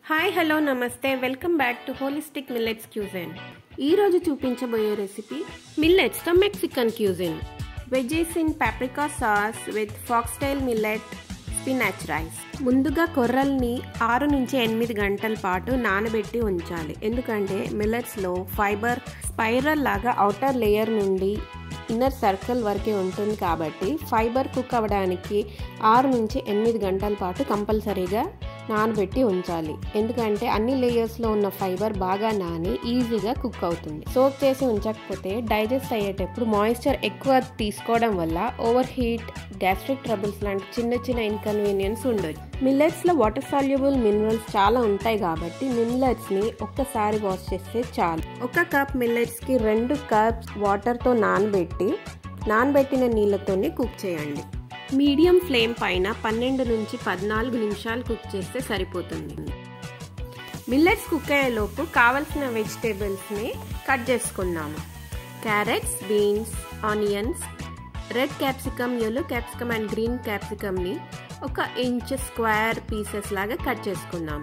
hi hello నమస్తే welcome back to holistic millets cuisine ఈరోజు చూపించబోయే రెసిపీ మిల్లెట్స్తో Mexican cuisine veggies in paprika sauce with foxtail millet spinach rice ముందుగా కొర్రల్ని ఆరు నుంచి ఎనిమిది గంటల పాటు నానబెట్టి ఉంచాలి ఎందుకంటే మిల్లెట్స్లో ఫైబర్ స్పైరల్ లాగా అవుటర్ లేయర్ నుండి ఇన్నర్ సర్కిల్ వరకే ఉంటుంది కాబట్టి ఫైబర్ కుక్ అవ్వడానికి ఆరు నుంచి ఎనిమిది గంటల పాటు కంపల్సరీగా నానబెట్టి ఉంచాలి ఎందుకంటే అన్ని లేయర్స్లో ఉన్న ఫైబర్ బాగా నాని ఈజీగా కుక్ అవుతుంది సోక్ చేసి ఉంచకపోతే డైజెస్ట్ అయ్యేటప్పుడు మాయిశ్చర్ ఎక్కువ తీసుకోవడం వల్ల ఓవర్ హీట్ గ్యాస్ట్రిక్ ట్రబుల్స్ లాంటి చిన్న చిన్న ఇన్కన్వీనియన్స్ ఉండొచ్చు మిల్లెట్స్లో వాటర్ సాల్యుబుల్ మినరల్స్ చాలా ఉంటాయి కాబట్టి మిల్లెట్స్ని ఒక్కసారి వాష్ చేస్తే చాలు ఒక కప్ మిల్లెట్స్కి రెండు కప్స్ వాటర్తో నానబెట్టి నానబెట్టిన నీళ్ళతోనే కుక్ చేయండి మీడియం ఫ్లేమ్ పైన పన్నెండు నుంచి పద్నాలుగు నిమిషాలు కుక్ చేస్తే సరిపోతుంది మిల్లెట్స్ కుక్ అయ్యేలోపు కావలసిన వెజిటేబుల్స్ని కట్ చేసుకుందాము carrots beans onions red capsicum yellow capsicum and green క్యాప్సికమ్ని ఒక ఇంచ్ స్క్వేర్ పీసెస్ లాగా కట్ చేసుకుందాం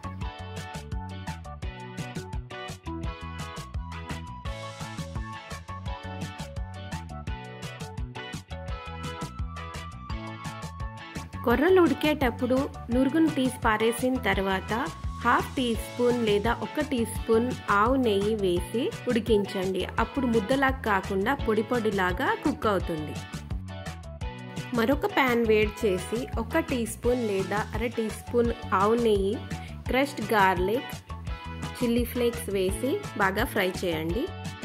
కొర్రలు ఉడికేటప్పుడు నురుగును తీసి పారేసిన తర్వాత హాఫ్ టీ స్పూన్ లేదా ఒక టీ స్పూన్ ఆవు నెయ్యి వేసి ఉడికించండి అప్పుడు ముద్దలాగా కాకుండా పొడి పొడిలాగా కుక్ అవుతుంది మరొక ప్యాన్ వేడి చేసి ఒక టీ స్పూన్ లేదా అర టీ స్పూన్ ఆవు నెయ్యి క్రష్డ్ గార్లిక్ చిల్లీ ఫ్లేక్స్ వేసి బాగా ఫ్రై చేయండి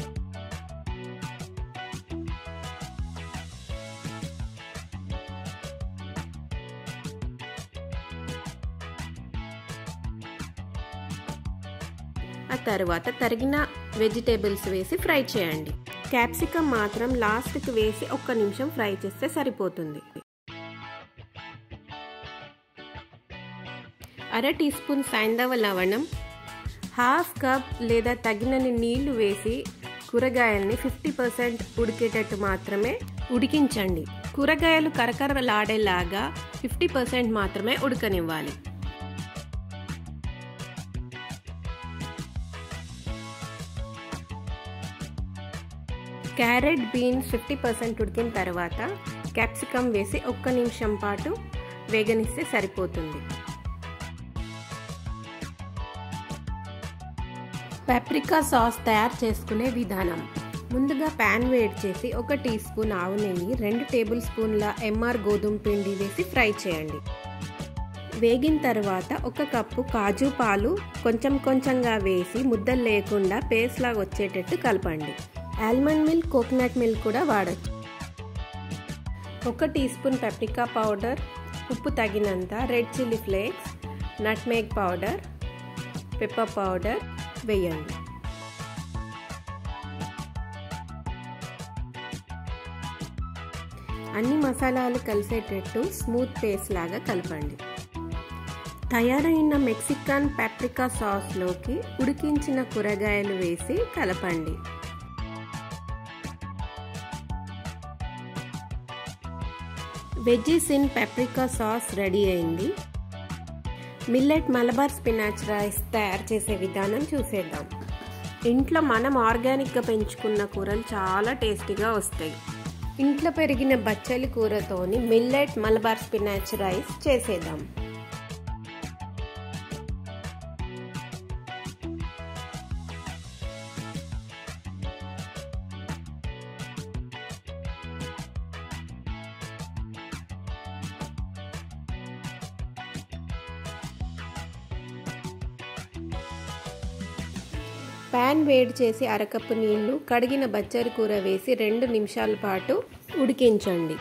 ఆ తర్వాత తరిగిన వెజిటేబుల్స్ వేసి ఫ్రై చేయండి క్యాప్సికమ్ మాత్రం లాస్ట్కి వేసి ఒక్క నిమిషం ఫ్రై చేస్తే సరిపోతుంది అర టీ స్పూన్ సైంధవ లవణం హాఫ్ కప్ లేదా తగినన్ని నీళ్లు వేసి కూరగాయల్ని ఫిఫ్టీ పర్సెంట్ ఉడికేటట్టు మాత్రమే ఉడికించండి కూరగాయలు కరకరలాడేలాగా ఫిఫ్టీ పర్సెంట్ మాత్రమే ఉడకనివ్వాలి క్యారెట్ బీన్స్ ఫిఫ్టీ పర్సెంట్ ఉడికిన తర్వాత క్యాప్సికమ్ వేసి ఒక్క నిమిషం పాటు వేగనిస్తే సరిపోతుంది పాప్రికా సాస్ తయారు చేసుకునే విధానం ముందుగా ప్యాన్ వేడి చేసి ఒక టీ స్పూన్ ఆవు నెయ్యి రెండు టేబుల్ స్పూన్ల ఎంఆర్ గోధుమ పిండి వేసి ఫ్రై చేయండి వేగిన తర్వాత ఒక కప్పు కాజు పాలు కొంచెం కొంచెంగా వేసి ముద్దలు లేకుండా పేస్ట్ లాగా వచ్చేటట్టు కలపండి ఆల్మండ్ మిల్క్ కోకోనట్ మిల్క్ కూడా వాడచ్చు ఒక టీ స్పూన్ పెప్రికా పౌడర్ ఉప్పు తగినంత red chilli flakes nutmeg powder pepper powder వేయండి అన్ని మసాలాలు కలిసేటట్టు స్మూత్ పేస్ట్ లాగా కలపండి తయారైన మెక్సికన్ పాప్రికా సాస్లోకి ఉడికించిన కూరగాయలు వేసి కలపండి veggies in paprika sauce ready అయింది మిల్లెట్ మలబార్ స్పినాచ్ రైస్ తయారు చేసే విధానం చూసేద్దాం ఇంట్లో మనం ఆర్గానిక్గా పెంచుకున్న కూరలు చాలా టేస్టీగా వస్తాయి ఇంట్లో పెరిగిన బచ్చలి కూరతోని మిల్లెట్ మలబార్ స్పినాచ్ రైస్ చేసేద్దాం ప్యాన్ వేడి చేసి అరకప్పు నీళ్లు కడిగిన బచ్చరి కూర వేసి రెండు నిమిషాల పాటు ఉడికించండి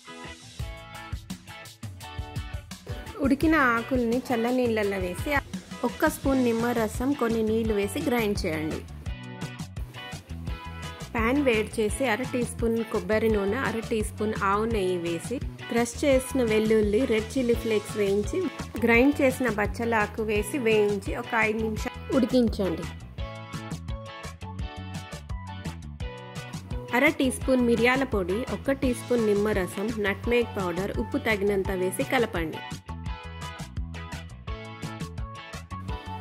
ఉడికిన ఆకుల్ని చల్ల నీళ్ళల్లో వేసి ఒక్క స్పూన్ నిమ్మరసం కొన్ని నీళ్లు వేసి గ్రైండ్ చేయండి ప్యాన్ వేడి చేసి అర టీ స్పూన్ కొబ్బరి నూనె అర టీ స్పూన్ ఆవు నెయ్యి వేసి క్రష్ చేసిన వెల్లుల్లి రెడ్ చిల్లీ ఫ్లేక్స్ వేయించి గ్రైండ్ చేసిన బచ్చలాకు వేసి వేయించి ఒక ఐదు నిమిషాలు ఉడికించండి అర టీ స్పూన్ మిరియాల పొడి ఒక టీ స్పూన్ నిమ్మరసం నట్మేగ్ పౌడర్ ఉప్పు తగినంత వేసి కలపండి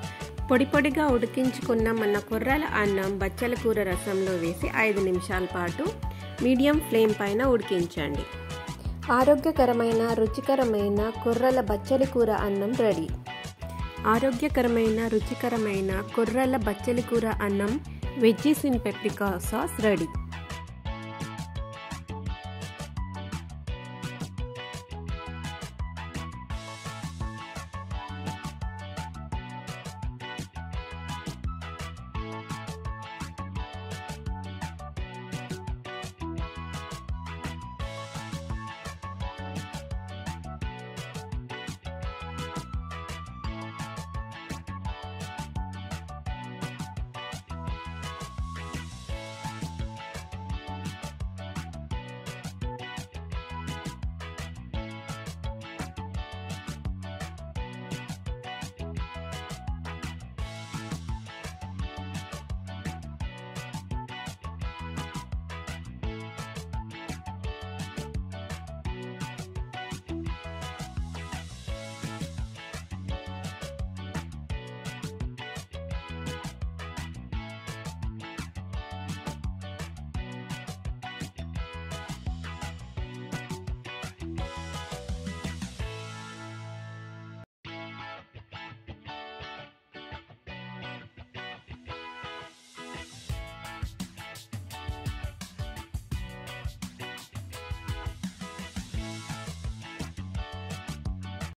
పొడి పొడిగా ఉడికించుకున్న మన కొర్రల అన్నం బచ్చల కూర రసంలో వేసి ఐదు నిమిషాల పాటు మీడియం ఫ్లేమ్ పైన ఉడికించండి ఆరోగ్యకరమైన రుచికరమైన కొర్రల బచ్చలి కూర అన్నం రెడీ ఆరోగ్యకరమైన రుచికరమైన కొర్రల బచ్చలి కూర అన్నం veggies in paprika sauce ready